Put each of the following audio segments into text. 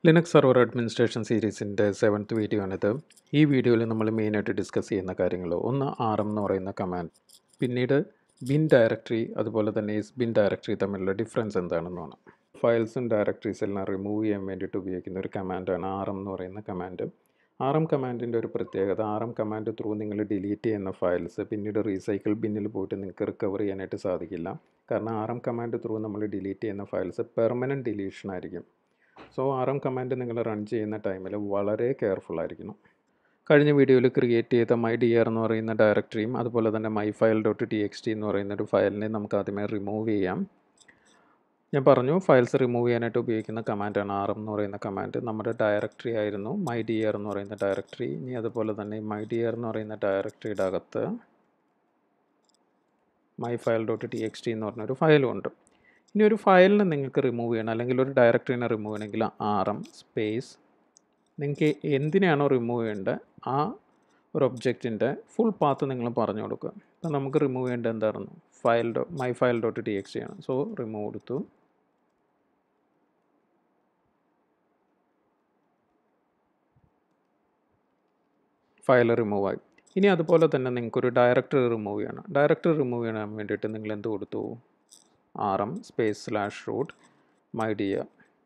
Linux server administration സീരീസിൻ്റെ seventh video ആണിത് ഈ വീഡിയോയിൽ നമ്മൾ മെയിനായിട്ട് ഡിസ്കസ് ചെയ്യുന്ന കാര്യങ്ങൾ ഒന്ന് ആർ എം എന്ന് പറയുന്ന കമാൻഡ് പിന്നീട് ബിൻ ഡയറക്ടറി അതുപോലെ തന്നെ എസ് ബിൻ ഡയറക്ടറി തമ്മിലുള്ള ഡിഫറൻസ് എന്താണെന്നാണ് ഫയൽസും ഡയറക്ടറീസ് എല്ലാം റിമൂവ് ചെയ്യാൻ വേണ്ടിയിട്ട് ഉപയോഗിക്കുന്ന ഒരു കമാൻഡാണ് ആർ എം എന്ന് പറയുന്ന കമാൻഡ് ആർ എം കമാൻഡിൻ്റെ ഒരു പ്രത്യേകത ആർ എം കമാൻഡ് ത്രൂ നിങ്ങൾ ഡിലീറ്റ് ചെയ്യുന്ന ഫയൽസ് പിന്നീട് റീസൈക്കിൾ ബിന്നിൽ പോയിട്ട് നിങ്ങൾക്ക് റിക്കവർ ചെയ്യാനായിട്ട് സാധിക്കില്ല കാരണം ആർ എം കമാൻഡ് ത്രൂ നമ്മൾ ഡിലീറ്റ് ചെയ്യുന്ന ഫയൽസ് പെർമനൻറ്റ് ഡിലീഷൻ ആയിരിക്കും സോ ആർ എം കമാൻഡ് നിങ്ങൾ റൺ ചെയ്യുന്ന ടൈമിൽ വളരെ കെയർഫുൾ ആയിരിക്കണം കഴിഞ്ഞ വീഡിയോയിൽ ക്രിയേറ്റ് ചെയ്ത മൈ ഡി ആർ എന്ന് പറയുന്ന ഡയറക്ടറിയും അതുപോലെ തന്നെ my file dot T X T എന്ന് പറയുന്ന ഒരു ഫയലിനെ നമുക്ക് ആദ്യമേ റിമൂവ് ചെയ്യാം ഞാൻ പറഞ്ഞു ഫയൽസ് റിമൂവ് ചെയ്യാനായിട്ട് ഉപയോഗിക്കുന്ന കമാൻഡാണ് ആർ എം എന്ന് പറയുന്ന കമാൻഡ് നമ്മുടെ ഡയറക്ടറി ആയിരുന്നു മൈ ഡി ആർ എന്ന് പറയുന്ന ഡയറക്ടറി ഇനി അതുപോലെ തന്നെ മൈ ഡി ആർ എന്ന് പറയുന്ന ഡയറക്ടറിയുടെ അകത്ത് my file dot T X T എന്ന് പറഞ്ഞൊരു ഫയലും ഉണ്ട് ഇനി ഒരു ഫയലിനെ നിങ്ങൾക്ക് റിമൂവ് ചെയ്യണം അല്ലെങ്കിൽ ഒരു ഡയറക്ടറിനെ റിമൂവ് ചെയ്യണമെങ്കിൽ ആർ എം സ്പേസ് നിങ്ങൾക്ക് എന്തിനാണോ റിമൂവ് ചെയ്യേണ്ടത് ആ ഒരു ഒബ്ജക്റ്റിൻ്റെ ഫുൾ പാത്ത് നിങ്ങൾ പറഞ്ഞു കൊടുക്കുക അപ്പം നമുക്ക് റിമൂവ് ചെയ്യേണ്ടത് എന്തായിരുന്നു ഫയൽ ഡോ my file dot T X ആണ് സോ റിമൂവ് കൊടുത്തു ഫയൽ റിമൂവ് ആയി ഇനി അതുപോലെ തന്നെ നിങ്ങൾക്കൊരു ഡയറക്ടറി റിമൂവ് ചെയ്യണം ഡയറക്ടറി റിമൂവ് ചെയ്യാൻ വേണ്ടിയിട്ട് നിങ്ങൾ എന്ത് കൊടുത്തു R M space slash root my dir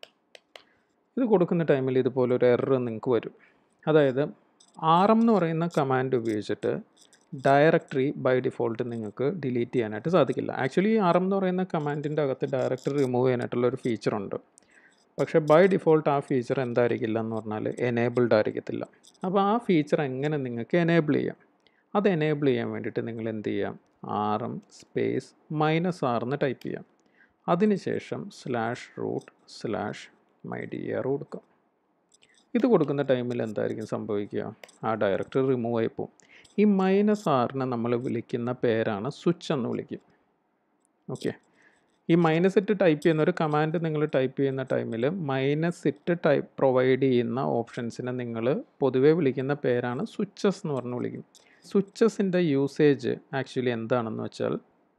ഇത് കൊടുക്കുന്ന ടൈമിൽ ഇതുപോലൊരു എറർ നിങ്ങൾക്ക് വരും അതായത് ആർ എം എന്ന് പറയുന്ന കമാൻഡ് ഉപയോഗിച്ചിട്ട് ഡയറക്ടറി ബൈ ഡിഫോൾട്ട് നിങ്ങൾക്ക് ഡിലീറ്റ് ചെയ്യാനായിട്ട് സാധിക്കില്ല ആക്ച്വലി ഈ ആർ എം എന്ന് പറയുന്ന കമാൻഡിൻ്റെ അകത്ത് ഡയറക്ടറി റിമൂവ് ചെയ്യാനായിട്ടുള്ള ഒരു ഫീച്ചറുണ്ട് പക്ഷേ ബൈ ഡിഫോൾട്ട് ആ ഫീച്ചർ എന്തായിരിക്കില്ല എന്ന് പറഞ്ഞാൽ എനേബിൾഡ് ആയിരിക്കത്തില്ല അപ്പോൾ ആ ഫീച്ചർ എങ്ങനെ നിങ്ങൾക്ക് എനേബിൾ ചെയ്യാം അത് എനേബിൾ ചെയ്യാൻ വേണ്ടിയിട്ട് നിങ്ങൾ എന്ത് ചെയ്യാം R M space minus R എന്ന് ടൈപ്പ് ചെയ്യാം അതിനുശേഷം slash root slash my D R കൊടുക്കാം ഇത് കൊടുക്കുന്ന ടൈമിൽ എന്തായിരിക്കും സംഭവിക്കുക ആ ഡയറക്ടറി റിമൂവ് ആയി പോകും ഈ മൈനസ് ആറിനെ നമ്മൾ വിളിക്കുന്ന പേരാണ് സ്വിച്ച് എന്ന് വിളിക്കും ഓക്കെ ഈ മൈനസ് ഇട്ട് ടൈപ്പ് ചെയ്യുന്ന ഒരു കമാൻഡ് നിങ്ങൾ ടൈപ്പ് ചെയ്യുന്ന ടൈമിൽ മൈനസ് ഇട്ട് ടൈപ്പ് പ്രൊവൈഡ് ചെയ്യുന്ന ഓപ്ഷൻസിനെ നിങ്ങൾ പൊതുവേ വിളിക്കുന്ന പേരാണ് സ്വിച്ചസ് എന്ന് പറഞ്ഞ് വിളിക്കും സ്വിച്ചസിൻ്റെ യൂസേജ് ആക്ച്വലി എന്താണെന്ന് വെച്ചാൽ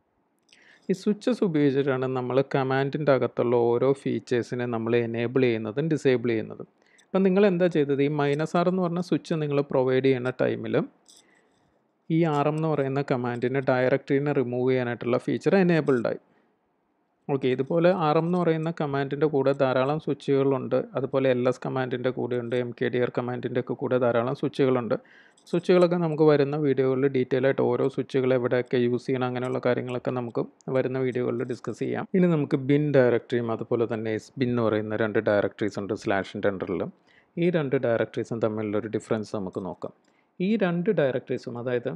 ഈ സ്വിച്ചസ് ഉപയോഗിച്ചിട്ടാണ് നമ്മൾ കമാൻഡിൻ്റെ അകത്തുള്ള ഓരോ ഫീച്ചേഴ്സിനെ നമ്മൾ എനേബിൾ ചെയ്യുന്നതും ഡിസേബിൾ ചെയ്യുന്നതും അപ്പം നിങ്ങൾ എന്താ ചെയ്തത് ഈ മൈനസ് ആർ എന്ന് പറഞ്ഞ സ്വിച്ച് നിങ്ങൾ പ്രൊവൈഡ് ചെയ്യുന്ന ടൈമിൽ ഈ ആർ എം എന്ന് പറയുന്ന കമാൻഡിന് ഡയറക്ടറിനെ റിമൂവ് ചെയ്യാനായിട്ടുള്ള ഫീച്ചർ എനേബിൾഡായി ഓക്കെ ഇതുപോലെ ആർ എം എന്ന് പറയുന്ന കമാൻഡിൻ്റെ കൂടെ ധാരാളം സ്വിച്ചുകളുണ്ട് അതുപോലെ എൽ എസ് കമാൻഡിൻ്റെ കൂടെയുണ്ട് എം കെ ഡി ആർ കമാൻഡിൻ്റെ ഒക്കെ കൂടെ ധാരാളം സ്വിച്ചുകളുണ്ട് സ്വിച്ചുകളൊക്കെ നമുക്ക് വരുന്ന വീഡിയോകളിൽ ഡീറ്റെയിൽ ആയിട്ട് ഓരോ സ്വിച്ചുകൾ എവിടെയൊക്കെ യൂസ് ചെയ്യണം അങ്ങനെയുള്ള കാര്യങ്ങളൊക്കെ നമുക്ക് വരുന്ന വീഡിയോകളിൽ ഡിസ്കസ് ചെയ്യാം ഇനി നമുക്ക് ബിൻ ഡയറക്ടറിയും അതുപോലെ തന്നെ എസ് ബിൻ എന്ന് പറയുന്ന രണ്ട് ഡയറക്ടറീസ് ഉണ്ട് സ്ലാഷിൻ്റെ അണ്ടറിൽ ഈ രണ്ട് ഡയറക്ടറീസും തമ്മിലുള്ളൊരു ഡിഫറൻസ് നമുക്ക് നോക്കാം ഈ രണ്ട് ഡയറക്ടറീസും അതായത്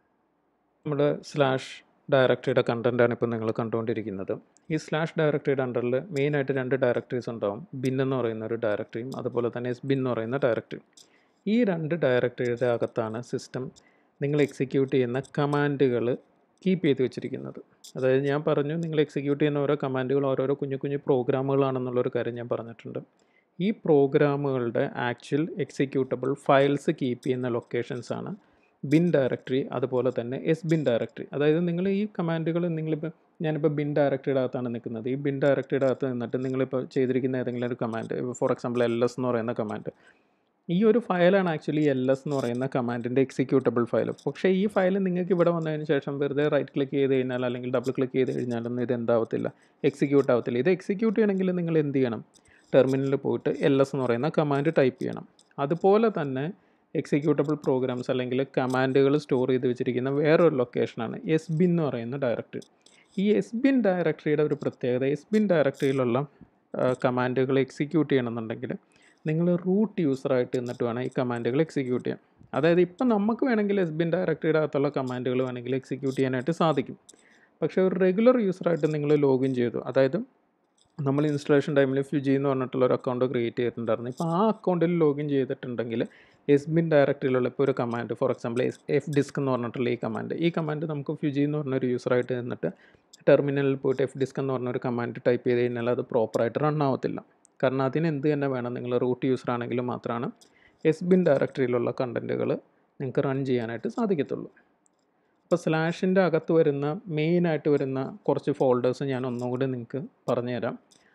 നമ്മുടെ സ്ലാഷ് ഡയറക്ടറിയുടെ കണ്ടൻറ്റാണ് ഇപ്പോൾ നിങ്ങൾ കണ്ടുകൊണ്ടിരിക്കുന്നത് ഈ സ്ലാഷ് ഡയറക്ടറിയുടെ അണ്ടറിൽ മെയിനായിട്ട് രണ്ട് ഡയറക്ടറീസ് ഉണ്ടാവും ബിൻ എന്ന് പറയുന്ന ഒരു ഡയറക്ടറിയും അതുപോലെ തന്നെ എസ് ബിൻ എന്ന് പറയുന്ന ഡയറക്ടറിയും ഈ രണ്ട് ഡയറക്ടറിയുടെ അകത്താണ് സിസ്റ്റം നിങ്ങൾ എക്സിക്യൂട്ട് ചെയ്യുന്ന കമാൻഡുകൾ കീപ്പ് ചെയ്ത് വെച്ചിരിക്കുന്നത് അതായത് ഞാൻ പറഞ്ഞു നിങ്ങൾ എക്സിക്യൂട്ട് ചെയ്യുന്ന ഓരോ കമാൻഡുകൾ ഓരോരോ കുഞ്ഞു കുഞ്ഞു പ്രോഗ്രാമുകളാണെന്നുള്ളൊരു കാര്യം ഞാൻ പറഞ്ഞിട്ടുണ്ട് ഈ പ്രോഗ്രാമുകളുടെ ആക്ച്വൽ എക്സിക്യൂട്ടബിൾ ഫയൽസ് കീപ്പ് ചെയ്യുന്ന ലൊക്കേഷൻസാണ് ബിൻ ഡയറക്ടറി അതുപോലെ തന്നെ എസ് ബിൻ ഡയറക്ടറി അതായത് നിങ്ങൾ ഈ കമാൻഡുകൾ നിങ്ങളിപ്പോൾ ഞാനിപ്പോൾ ബിൻ ഡയറക്ടറിയുടെ അകത്താണ് നിൽക്കുന്നത് ഈ ബിൻ ഡയറക്ടറിയുടെ അകത്ത് നിന്നിട്ട് നിങ്ങളിപ്പോൾ ചെയ്തിരിക്കുന്ന ഏതെങ്കിലും ഒരു command for example L S എന്ന് പറയുന്ന കമാൻഡ് ഈ ഒരു ഫയലാണ് ആക്ച്വലി എൽ എസ് എന്ന് പറയുന്ന കമാൻഡിൻ്റെ എക്സിക്യൂട്ടബിൾ ഫയൽ പക്ഷേ ഈ ഫയൽ നിങ്ങൾക്ക് ഇവിടെ വന്നതിന് ശേഷം വെറുതെ റൈറ്റ് ക്ലിക്ക് ചെയ്ത് കഴിഞ്ഞാൽ അല്ലെങ്കിൽ ഡബിൾ ക്ലിക്ക് ചെയ്ത് കഴിഞ്ഞാലൊന്നും ഇത് എന്താവത്തില്ല എക്സിക്യൂട്ട് ആവത്തില്ല ഇത് എക്സിക്യൂട്ട് ചെയ്യണമെങ്കിൽ നിങ്ങൾ എന്ത് ചെയ്യണം ടെർമിനലിൽ പോയിട്ട് എൽ എസ് എന്ന് പറയുന്ന കമാൻഡ് ടൈപ്പ് ചെയ്യണം അതുപോലെ തന്നെ എക്സിക്യൂട്ടബിൾ പ്രോഗ്രാംസ് അല്ലെങ്കിൽ കമാൻഡുകൾ സ്റ്റോർ ചെയ്ത് വെച്ചിരിക്കുന്ന വേറൊരു ലൊക്കേഷനാണ് എസ് ബിൻ എന്ന് പറയുന്ന ഡയറക്ടറി ഈ എസ് ബിൻ ഡയറക്ടറിയുടെ ഒരു പ്രത്യേകത എസ് ബിൻ ഡയറക്ടറിയിലുള്ള കമാൻഡുകൾ എക്സിക്യൂട്ട് ചെയ്യണമെന്നുണ്ടെങ്കിൽ നിങ്ങൾ റൂട്ട് യൂസറായിട്ട് നിന്നിട്ട് വേണം ഈ കമാൻഡുകൾ എക്സിക്യൂട്ട് ചെയ്യാൻ അതായത് ഇപ്പം നമുക്ക് വേണമെങ്കിൽ എസ് ബിൻ ഡയറക്ടറിയുടെ അകത്തുള്ള കമാൻഡുകൾ വേണമെങ്കിൽ എക്സിക്യൂട്ട് ചെയ്യാനായിട്ട് സാധിക്കും പക്ഷേ ഒരു റെഗുലർ യൂസറായിട്ട് നിങ്ങൾ ലോഗിൻ ചെയ്തു അതായത് നമ്മൾ ഇൻസ്റ്റലേഷൻ ടൈമിൽ ഫ്യുജി എന്ന് പറഞ്ഞിട്ടുള്ള ഒരു അക്കൗണ്ട് ക്രിയേറ്റ് ചെയ്തിട്ടുണ്ടായിരുന്നു ഇപ്പോൾ ആ അക്കൗണ്ടിൽ ലോഗിൻ ചെയ്തിട്ടുണ്ടെങ്കിൽ എസ് ബിൻ ഡയറക്ടറിയിലുള്ള ഇപ്പോൾ ഒരു command for example F disk എന്ന് പറഞ്ഞിട്ടുള്ള ഈ കമാൻഡ് ഈ കമാൻഡ് നമുക്ക് ഫ്യുജി എന്ന് പറഞ്ഞൊരു യൂസറായിട്ട് നിന്നിട്ട് ടെർമിനലിൽ പോയിട്ട് എഫ് ഡിസ്ക് എന്ന് പറഞ്ഞൊരു കമാൻഡ് ടൈപ്പ് ചെയ്ത് കഴിഞ്ഞാൽ അത് പ്രോപ്പറായിട്ട് റൺ ആവത്തില്ല കാരണം അതിന് എന്ത് തന്നെ വേണം നിങ്ങൾ റൂട്ട് യൂസർ ആണെങ്കിൽ മാത്രമാണ് എസ് ബിൻ ഡയറക്ടറിയിലുള്ള കണ്ടൻറ്റുകൾ നിങ്ങൾക്ക് റൺ ചെയ്യാനായിട്ട് സാധിക്കത്തുള്ളൂ അപ്പോൾ സ്ലാഷിൻ്റെ അകത്ത് വരുന്ന മെയിനായിട്ട് വരുന്ന കുറച്ച് ഫോൾഡേഴ്സ് ഞാൻ ഒന്നുകൂടി നിങ്ങൾക്ക് പറഞ്ഞുതരാം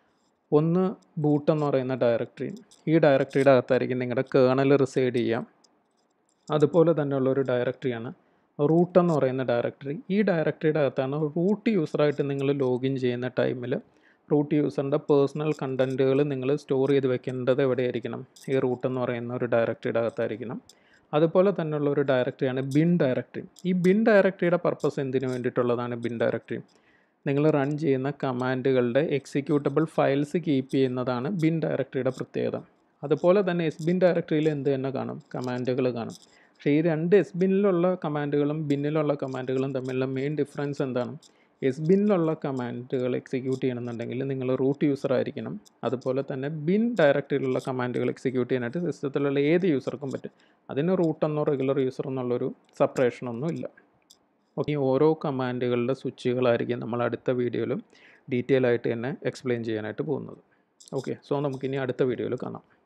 ഒന്ന് ബൂട്ട് എന്ന് പറയുന്ന ഡയറക്ടറി ഈ ഡയറക്ടറിയുടെ അകത്തായിരിക്കും നിങ്ങളുടെ കേണൽ റിസൈഡ് ചെയ്യാം അതുപോലെ തന്നെയുള്ള ഒരു ഡയറക്ടറിയാണ് റൂട്ട് എന്ന് പറയുന്ന ഡയറക്ടറി ഈ ഡയറക്ടറിയുടെ അകത്താണ് റൂട്ട് യൂസറായിട്ട് നിങ്ങൾ ലോഗിൻ ചെയ്യുന്ന ടൈമിൽ റൂട്ട് യൂസറിൻ്റെ പേഴ്സണൽ കണ്ടൻറ്റുകൾ നിങ്ങൾ സ്റ്റോർ ചെയ്ത് വെക്കേണ്ടത് എവിടെയായിരിക്കണം ഈ റൂട്ട് എന്ന് പറയുന്ന ഒരു ഡയറക്ടറിയുടെ അകത്തായിരിക്കണം അതുപോലെ തന്നെയുള്ള ഒരു ഡയറക്ടറിയാണ് ബിൻ ഡയറക്ടറി ഈ ബിൻ ഡയറക്ടറിയുടെ പർപ്പസ് എന്തിനു വേണ്ടിയിട്ടുള്ളതാണ് ബിൻ ഡയറക്ടറി നിങ്ങൾ റൺ ചെയ്യുന്ന കമാൻഡുകളുടെ എക്സിക്യൂട്ടബിൾ ഫയൽസ് കീപ്പ് ചെയ്യുന്നതാണ് ബിൻ ഡയറക്ടറിയുടെ പ്രത്യേകത അതുപോലെ തന്നെ എസ് ബിൻ ഡയറക്ടറിയിൽ എന്ത് തന്നെ കാണും കമാൻഡുകൾ കാണും പക്ഷേ ഈ രണ്ട് എസ് ബിന്നിലുള്ള കമാൻഡുകളും ബിന്നിലുള്ള കമാൻഡുകളും തമ്മിലുള്ള മെയിൻ ഡിഫറൻസ് എന്താണ് എസ് ബിന്നിലുള്ള കമാൻഡുകൾ എക്സിക്യൂട്ട് ചെയ്യണമെന്നുണ്ടെങ്കിൽ നിങ്ങൾ റൂട്ട് യൂസർ ആയിരിക്കണം അതുപോലെ തന്നെ ബിൻ ഡയറക്ടറിയിലുള്ള കമാൻഡുകൾ എക്സിക്യൂട്ട് ചെയ്യാനായിട്ട് സിസ്റ്റത്തിലുള്ള ഏത് യൂസർക്കും പറ്റും അതിന് റൂട്ട് എന്നോ റെഗുലർ യൂസർ എന്നുള്ളൊരു സെപ്പറേഷനൊന്നും ഇല്ല ഓക്കെ ഈ ഓരോ കമാൻഡുകളുടെ സ്വിച്ചുകളായിരിക്കും നമ്മൾ അടുത്ത വീഡിയോയിലും ഡീറ്റെയിൽ ആയിട്ട് തന്നെ എക്സ്പ്ലെയിൻ ചെയ്യാനായിട്ട് പോകുന്നത് ഓക്കെ സോ നമുക്കിനി അടുത്ത വീഡിയോയിൽ കാണാം